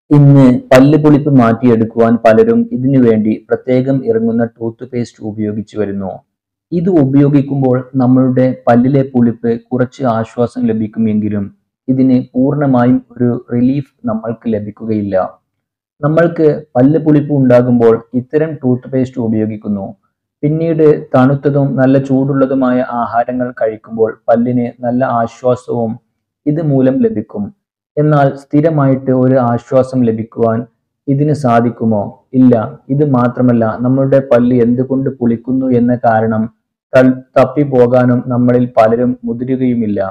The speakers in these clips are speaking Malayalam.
ഇന്ന് പല്ല് പുളിപ്പ് മാറ്റിയെടുക്കുവാൻ പലരും ഇതിനു വേണ്ടി പ്രത്യേകം ഇറങ്ങുന്ന ടൂത്ത് പേസ്റ്റ് ഉപയോഗിച്ചു വരുന്നു ഇത് ഉപയോഗിക്കുമ്പോൾ നമ്മളുടെ പല്ലിലെ പുളിപ്പ് കുറച്ച് ആശ്വാസം ലഭിക്കുമെങ്കിലും ഇതിന് പൂർണ്ണമായും ഒരു റിലീഫ് നമ്മൾക്ക് ലഭിക്കുകയില്ല നമ്മൾക്ക് പല്ല് പുളിപ്പ് ഉണ്ടാകുമ്പോൾ ഇത്തരം ടൂത്ത് പേസ്റ്റ് ഉപയോഗിക്കുന്നു പിന്നീട് തണുത്തതും നല്ല ചൂടുള്ളതുമായ ആഹാരങ്ങൾ കഴിക്കുമ്പോൾ പല്ലിന് നല്ല ആശ്വാസവും ഇത് മൂലം ലഭിക്കും എന്നാൽ സ്ഥിരമായിട്ട് ഒരു ആശ്വാസം ലഭിക്കുവാൻ ഇതിന് സാധിക്കുമോ ഇല്ല ഇത് മാത്രമല്ല നമ്മളുടെ പല്ല് എന്തുകൊണ്ട് പുളിക്കുന്നു എന്ന കാരണം തൾ- തപ്പിപ്പോകാനും നമ്മളിൽ പലരും മുതിരുകയുമില്ല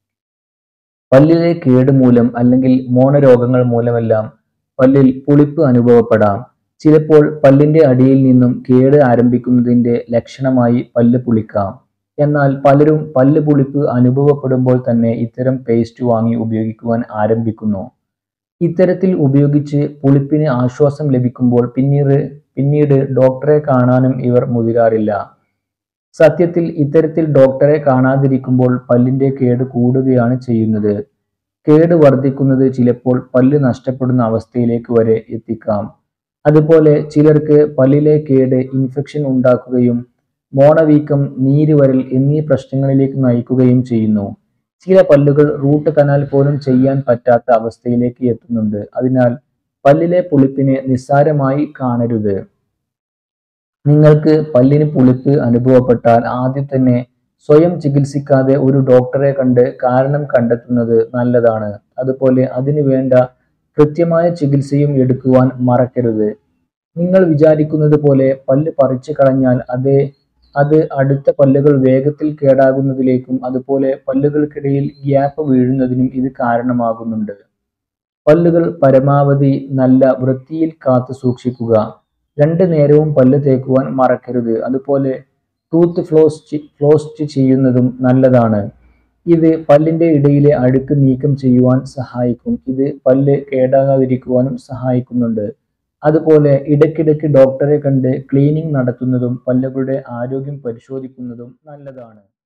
പല്ലിലെ കേട് മൂലം അല്ലെങ്കിൽ മോണരോഗങ്ങൾ മൂലമെല്ലാം പല്ലിൽ പുളിപ്പ് അനുഭവപ്പെടാം ചിലപ്പോൾ പല്ലിന്റെ അടിയിൽ നിന്നും കേട് ആരംഭിക്കുന്നതിന്റെ ലക്ഷണമായി പല്ല് പുളിക്കാം എന്നാൽ പലരും പല്ല് പുളിപ്പ് അനുഭവപ്പെടുമ്പോൾ തന്നെ ഇത്തരം പേസ്റ്റ് വാങ്ങി ഉപയോഗിക്കുവാൻ ആരംഭിക്കുന്നു ഇത്തരത്തിൽ ഉപയോഗിച്ച് പുളിപ്പിന് ആശ്വാസം ലഭിക്കുമ്പോൾ പിന്നീട് പിന്നീട് ഡോക്ടറെ കാണാനും ഇവർ മുതിരാറില്ല സത്യത്തിൽ ഇത്തരത്തിൽ ഡോക്ടറെ കാണാതിരിക്കുമ്പോൾ പല്ലിന്റെ കേട് കൂടുകയാണ് ചെയ്യുന്നത് കേട് വർദ്ധിക്കുന്നത് ചിലപ്പോൾ പല്ല് നഷ്ടപ്പെടുന്ന അവസ്ഥയിലേക്ക് വരെ എത്തിക്കാം അതുപോലെ ചിലർക്ക് പല്ലിലെ കേട് ഇൻഫെക്ഷൻ ഉണ്ടാക്കുകയും മോണവീക്കം നീരുവരൽ എന്നീ പ്രശ്നങ്ങളിലേക്ക് നയിക്കുകയും ചെയ്യുന്നു ചില പല്ലുകൾ റൂട്ട് കനാൽ പോലും ചെയ്യാൻ പറ്റാത്ത അവസ്ഥയിലേക്ക് എത്തുന്നുണ്ട് അതിനാൽ പല്ലിലെ പുളിപ്പിനെ നിസ്സാരമായി കാണരുത് നിങ്ങൾക്ക് പല്ലിന് പുളിപ്പ് അനുഭവപ്പെട്ടാൽ ആദ്യം തന്നെ സ്വയം ചികിത്സിക്കാതെ ഒരു ഡോക്ടറെ കണ്ട് കാരണം കണ്ടെത്തുന്നത് നല്ലതാണ് അതുപോലെ അതിനു വേണ്ട കൃത്യമായ ചികിത്സയും എടുക്കുവാൻ മറക്കരുത് നിങ്ങൾ വിചാരിക്കുന്നത് പോലെ പല്ല് പറിച്ചു കളഞ്ഞാൽ അതേ അത് അടുത്ത പല്ലുകൾ വേഗത്തിൽ കേടാകുന്നതിലേക്കും അതുപോലെ പല്ലുകൾക്കിടയിൽ ഗ്യാപ്പ് വീഴുന്നതിനും ഇത് കാരണമാകുന്നുണ്ട് പല്ലുകൾ പരമാവധി നല്ല വൃത്തിയിൽ കാത്തു സൂക്ഷിക്കുക രണ്ട് നേരവും പല്ല് തേക്കുവാൻ മറക്കരുത് അതുപോലെ ടൂത്ത് ഫ്ലോസ് ഫ്ലോസ്റ്റ് ചെയ്യുന്നതും നല്ലതാണ് ഇത് പല്ലിന്റെ ഇടയിലെ അഴുക്ക് നീക്കം ചെയ്യുവാൻ സഹായിക്കും ഇത് പല്ല് കേടാകാതിരിക്കുവാനും സഹായിക്കുന്നുണ്ട് അതുപോലെ ഇടയ്ക്കിടയ്ക്ക് ഡോക്ടറെ കണ്ട് ക്ലീനിങ് നടത്തുന്നതും പല്ലുകളുടെ ആരോഗ്യം പരിശോധിക്കുന്നതും നല്ലതാണ്